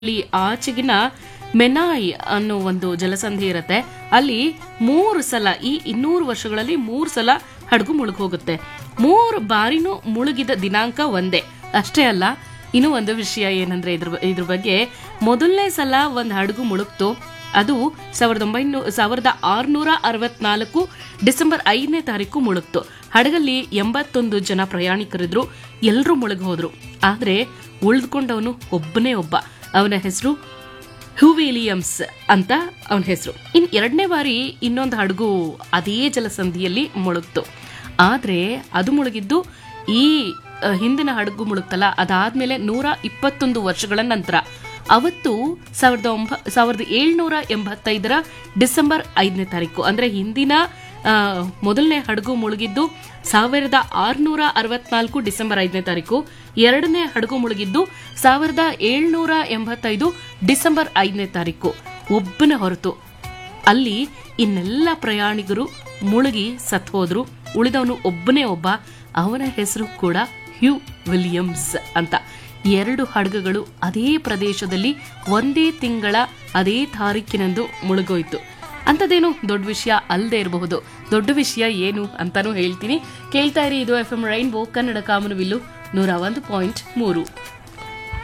ಇಲ್ಲಿ ಆಚೆಗಿನ ಮೆನಾಯ್ ಅನ್ನೋ ಒಂದು ಜಲಸಂಧಿ ಇರುತ್ತೆ ಅಲ್ಲಿ ಮೂರು ಸಲ ಈ ಇನ್ನೂರು ವರ್ಷಗಳಲ್ಲಿ ಮೂರು ಸಲ ಹಡಗು ಮುಳುಗ್ ಹೋಗುತ್ತೆ ಮೂರು ಬಾರಿನೂ ಮುಳುಗಿದ ದಿನಾಂಕ ಒಂದೇ ಅಷ್ಟೇ ಅಲ್ಲ ಇನ್ನೂ ಒಂದು ವಿಷಯ ಏನಂದ್ರೆ ಇದ್ರ ಇದ್ರ ಬಗ್ಗೆ ಮೊದಲನೇ ಸಲ ಒಂದು ಹಡಗು ಮುಳುಗ್ತು ಅದು ಸಾವಿರದ ಒಂಬೈನೂರ ಸಾವಿರದ ಆರುನೂರ ಅರವತ್ನಾಲ್ಕು ಡಿಸೆಂಬರ್ ಐದನೇ ತಾರೀಕು ಮುಳುಗ್ತು ಹಡಗಲ್ಲಿ ಎಂಬತ್ತೊಂದು ಜನ ಪ್ರಯಾಣಿಕರಿದ್ರು ಎಲ್ಲರೂ ಮುಳುಗ್ ಹೋದ್ರು ಆದ್ರೆ ಉಳಿದುಕೊಂಡವನು ಒಬ್ಬನೇ ಒಬ್ಬ ಅವನ ಹೆಸರು ಹ್ಯೂವಿಲಿಯಮ್ಸ್ ಅಂತ ಅವನ ಹೆಸರು ಇನ್ ಎರಡನೇ ಬಾರಿ ಇನ್ನೊಂದು ಹಡಗು ಅದೇ ಜಲಸಂಧಿಯಲ್ಲಿ ಮುಳುಗ್ತು ಆದ್ರೆ ಅದು ಮುಳುಗಿದ್ದು ಈ ಆ, ಹಿಂದಿನ ಹಡಗು ಮುಳುಗ್ತಲ್ಲ ಅದಾದ್ಮೇಲೆ ನೂರ ಇಪ್ಪತ್ತೊಂದು ವರ್ಷಗಳ ನಂತರ ಅವತ್ತು ಸಾವಿರದ ಒಂಬ ಸಾವಿರದ ಏಳ್ನೂರ ಎಂಬತ್ತೈದರ ಡಿಸೆಂಬರ್ ಐದನೇ ತಾರೀಕು ಅಂದ್ರೆ ಹಿಂದಿನ ಆ, ಮೊದಲನೇ ಹಡಗು ಮುಳುಗಿದ್ದು ಸಾವಿರದ ಆರುನೂರ ಅರವತ್ನಾಲ್ಕು ಡಿಸೆಂಬರ್ ಐದನೇ ತಾರೀಕು ಎರಡನೇ ಹಡಗು ಮುಳುಗಿದ್ದು ಸಾವಿರದ ಏಳ್ನೂರ ಎಂಬತ್ತೈದು ಡಿಸೆಂಬರ್ ಐದನೇ ತಾರೀಕು ಒಬ್ಬನ ಹೊರತು ಅಲ್ಲಿ ಇನ್ನೆಲ್ಲ ಪ್ರಯಾಣಿಕರು ಮುಳುಗಿ ಸತ್ ಹೋದ್ರು ಉಳಿದವನು ಒಬ್ಬನೇ ಒಬ್ಬ ಅವನ ಹೆಸರು ಕೂಡ ಹ್ಯೂ ವಿಲಿಯಮ್ಸ್ ಅಂತ ಎರಡು ಹಡಗುಗಳು ಅದೇ ಪ್ರದೇಶದಲ್ಲಿ ಒಂದೇ ತಿಂಗಳ ಅದೇ ತಾರೀಕಿನಂದು ಮುಳುಗೋಯ್ತು ಅಂಥದ್ದೇನು ದೊಡ್ಡ ವಿಷಯ ಅಲ್ಲದೆ ಇರಬಹುದು ದೊಡ್ಡ ವಿಷಯ ಏನು ಅಂತಾನೂ ಹೇಳ್ತೀನಿ ಕೇಳ್ತಾ ಇರಿ ಇದು ಎಫ್ ಎಂ ರೈನ್ಬೋ ಕನ್ನಡ ಕಾಮನವಿಲ್ಲು ನೂರ ಒಂದು ಪಾಯಿಂಟ್ ಮೂರು